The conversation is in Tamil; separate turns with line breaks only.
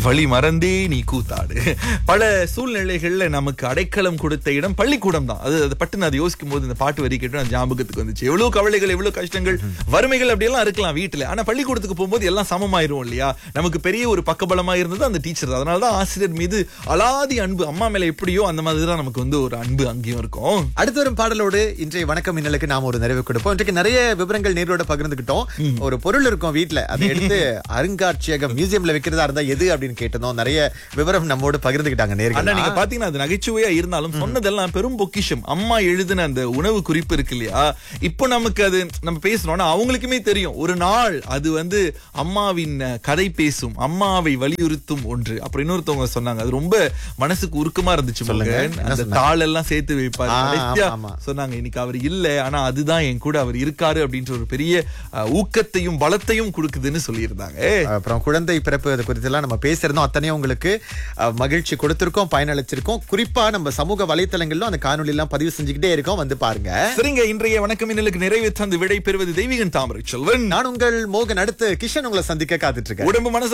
வழி மறந்தே நீ கூத்தாடு பல சூழ்நிலைகள்ல நமக்கு அடைக்கலம் கொடுத்த இடம் பள்ளிக்கூடம் தான் அது அது பட்டுன்னு அதை யோசிக்கும் போது இந்த பாட்டு வரி கேட்டு அந்த ஞாபகத்துக்கு வந்துச்சு எவ்வளவு கவலைகள் எவ்வளவு கஷ்டங்கள் வறுமைகள் அப்படியெல்லாம் இருக்கலாம் வீட்டுல ஆனா பள்ளிக்கூடத்துக்கு போகும்போது எல்லாம் சமமாயிரும் இல்லையா நமக்கு பெரிய ஒரு பக்கபலமா இருந்தது அந்த டீச்சர் அதனால தான் ஆசிரியர் மீது அலாதி அன்பு அம்மா மேல எப்படியோ அந்த மாதிரி தான் நமக்கு வந்து ஒரு அன்பு அங்கேயும் இருக்கும்
அடுத்து வரும் பாடலோடு இன்றைய வணக்கம் மின்னலுக்கு நாம ஒரு நிறைவு கொடுப்போம் இன்றைக்கு நிறைய விவரங்கள் நேரோட பகிர்ந்துகிட்டோம் ஒரு பொருள் இருக்கும் வீட்ல அதை எடுத்து அருங்காட்சியகம் மியூசியம்ல வைக்கிறதா இருந்தா எது அப்படின்னு கேட்டதும் நிறைய விவரம் நம்மோடு பகிர்ந்துகிட்டாங்க
ஆனா
நேர்கள்
நீங்க பாத்தீங்கன்னா அது நகைச்சுவையா இருந்தாலும் சொன்னதெல்லாம் பெரும் பொக்கிஷம் அம்மா எழுதின அந்த உணவு குறிப்பு இருக்கு இல்லையா இப்போ நமக்கு அது நம்ம பேசுறோம்னா அவங்களுக்குமே தெரியும் ஒரு நாள் அது வந்து அம்மாவின் அஹ், கதை பேசும் அம்மாவை வலியுறுத்தும் ஒன்று அப்புறம் இன்னொருத்தவங்க சொன்னாங்க அது ரொம்ப மனசுக்கு உருக்கமா இருந்துச்சு
சொல்லுங்க.
மகன்.
என்ன
அந்த
சொன்னாங்க?
தாள் எல்லாம் சேர்த்து வைப்பாரு
ஆ,
கடைசியா
ஆமா, ஆமா.
சொன்னாங்க இன்னைக்கு அவர் இல்ல ஆனா அதுதான் என் கூட அவர் இருக்காரு அப்படின்ற ஒரு பெரிய அஹ், ஊக்கத்தையும் பலத்தையும் கொடுக்குதுன்னு சொல்லியிருந்தாங்க
அப்புறம் குழந்தை பிறப்பு அது குறித்தெல்லாம் நம்ம பேசியிருந்தோம் அத்தனையும் உங்களுக்கு அஹ், மகிழ்ச்சி கொடுத்திருக்கோம் பயனளிச்சிருக்கோம் குறிப்பா நம்ம சமூக வலைத்தளங்களிலும் அந்த காணொலி எல்லாம் பதிவு செஞ்சுக்கிட்டே இருக்கோம் வந்து பாருங்க
சரிங்க இன்றைய வணக்கம் இன்னலுக்கு நிறைவேற்ற அந்த விடை பெறுவது தெய்வீகன் தாமரை செல்வன்
நான் உங்கள் மோகன் அடுத்து கிஷன் உங்களை சந்திக்க காத்துட்டு இருக்கேன்
உடம்பு மனசு